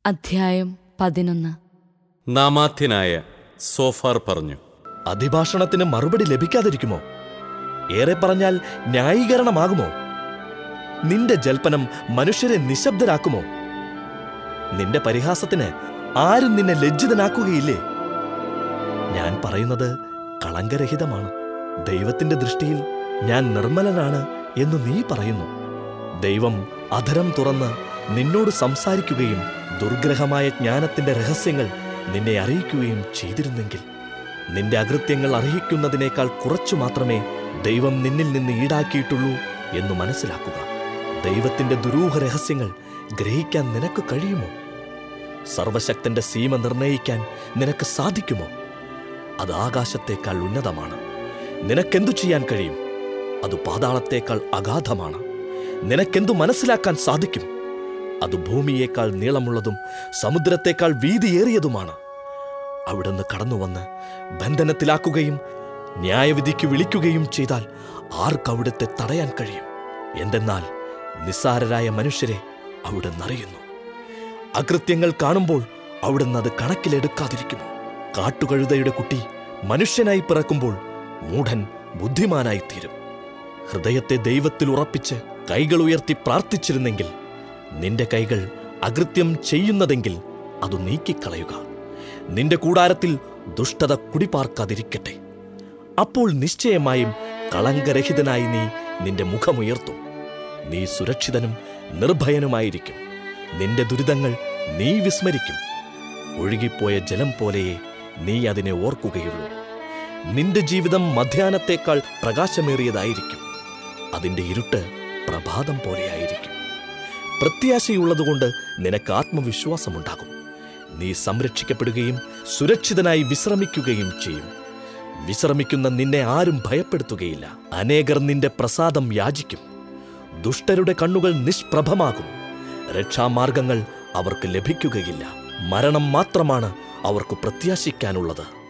അധ്യായം പതിനൊന്ന് നാമാധ്യനായ സോഫാർ പറഞ്ഞു അധിഭാഷണത്തിന് മറുപടി ലഭിക്കാതിരിക്കുമോ ഏറെ പറഞ്ഞാൽ ന്യായീകരണമാകുമോ നിന്റെ ജൽപ്പനം മനുഷ്യരെ നിശബ്ദരാക്കുമോ നിന്റെ പരിഹാസത്തിന് ആരും നിന്നെ ലജ്ജിതനാക്കുകയില്ലേ ഞാൻ പറയുന്നത് കളങ്കരഹിതമാണ് ദൈവത്തിന്റെ ദൃഷ്ടിയിൽ ഞാൻ നിർമ്മലനാണ് എന്ന് നീ പറയുന്നു ദൈവം അധരം തുറന്ന് നിന്നോട് സംസാരിക്കുകയും ദുർഗ്രഹമായ ജ്ഞാനത്തിന്റെ രഹസ്യങ്ങൾ നിന്നെ അറിയിക്കുകയും ചെയ്തിരുന്നെങ്കിൽ നിന്റെ അകൃത്യങ്ങൾ അർഹിക്കുന്നതിനേക്കാൾ കുറച്ചു മാത്രമേ ദൈവം നിന്നിൽ നിന്ന് ഈടാക്കിയിട്ടുള്ളൂ എന്ന് മനസ്സിലാക്കുക ദൈവത്തിന്റെ ദുരൂഹ രഹസ്യങ്ങൾ ഗ്രഹിക്കാൻ നിനക്ക് കഴിയുമോ സർവശക്തന്റെ സീമ നിർണയിക്കാൻ നിനക്ക് സാധിക്കുമോ അത് ആകാശത്തേക്കാൾ ഉന്നതമാണ് നിനക്കെന്തു ചെയ്യാൻ കഴിയും അത് പാതാളത്തേക്കാൾ അഗാധമാണ് നിനക്കെന്തു മനസ്സിലാക്കാൻ സാധിക്കും അത് ഭൂമിയേക്കാൾ നീളമുള്ളതും സമുദ്രത്തേക്കാൾ വീതിയേറിയതുമാണ് അവിടുന്ന് കടന്നുവന്ന് ബന്ധനത്തിലാക്കുകയും ന്യായവിധിക്ക് വിളിക്കുകയും ചെയ്താൽ ആർക്കവിടുത്തെ തടയാൻ കഴിയും എന്തെന്നാൽ നിസ്സാരരായ മനുഷ്യരെ അവിടുന്ന് അറിയുന്നു അകൃത്യങ്ങൾ കാണുമ്പോൾ അവിടുന്ന് അത് കണക്കിലെടുക്കാതിരിക്കുമോ കാട്ടുകഴുതയുടെ കുട്ടി മനുഷ്യനായി പിറക്കുമ്പോൾ മൂഢൻ ബുദ്ധിമാനായി തീരും ഹൃദയത്തെ ദൈവത്തിൽ ഉറപ്പിച്ച് കൈകൾ ഉയർത്തി പ്രാർത്ഥിച്ചിരുന്നെങ്കിൽ നിന്റെ കൈകൾ അകൃത്യം ചെയ്യുന്നതെങ്കിൽ അത് നീക്കിക്കളയുക നിന്റെ കൂടാരത്തിൽ ദുഷ്ടത കുടിപാർക്കാതിരിക്കട്ടെ അപ്പോൾ നിശ്ചയമായും കളങ്കരഹിതനായി നീ നിന്റെ മുഖമുയർത്തും നീ സുരക്ഷിതനും നിർഭയനുമായിരിക്കും നിന്റെ ദുരിതങ്ങൾ നീ വിസ്മരിക്കും ഒഴുകിപ്പോയ ജലം പോലെയേ നീ അതിനെ ഓർക്കുകയുള്ളൂ നിന്റെ ജീവിതം മധ്യാനത്തേക്കാൾ പ്രകാശമേറിയതായിരിക്കും അതിന്റെ ഇരുട്ട് പ്രഭാതം പോലെയായിരിക്കും പ്രത്യാശയുള്ളതുകൊണ്ട് നിനക്ക് ആത്മവിശ്വാസമുണ്ടാകും നീ സംരക്ഷിക്കപ്പെടുകയും സുരക്ഷിതനായി വിശ്രമിക്കുകയും ചെയ്യും വിശ്രമിക്കുന്ന നിന്നെ ആരും ഭയപ്പെടുത്തുകയില്ല അനേകർ നിന്റെ പ്രസാദം യാചിക്കും ദുഷ്ടരുടെ കണ്ണുകൾ നിഷ്പ്രഭമാകും രക്ഷാമാർഗങ്ങൾ അവർക്ക് ലഭിക്കുകയില്ല മരണം മാത്രമാണ് അവർക്ക് പ്രത്യാശിക്കാനുള്ളത്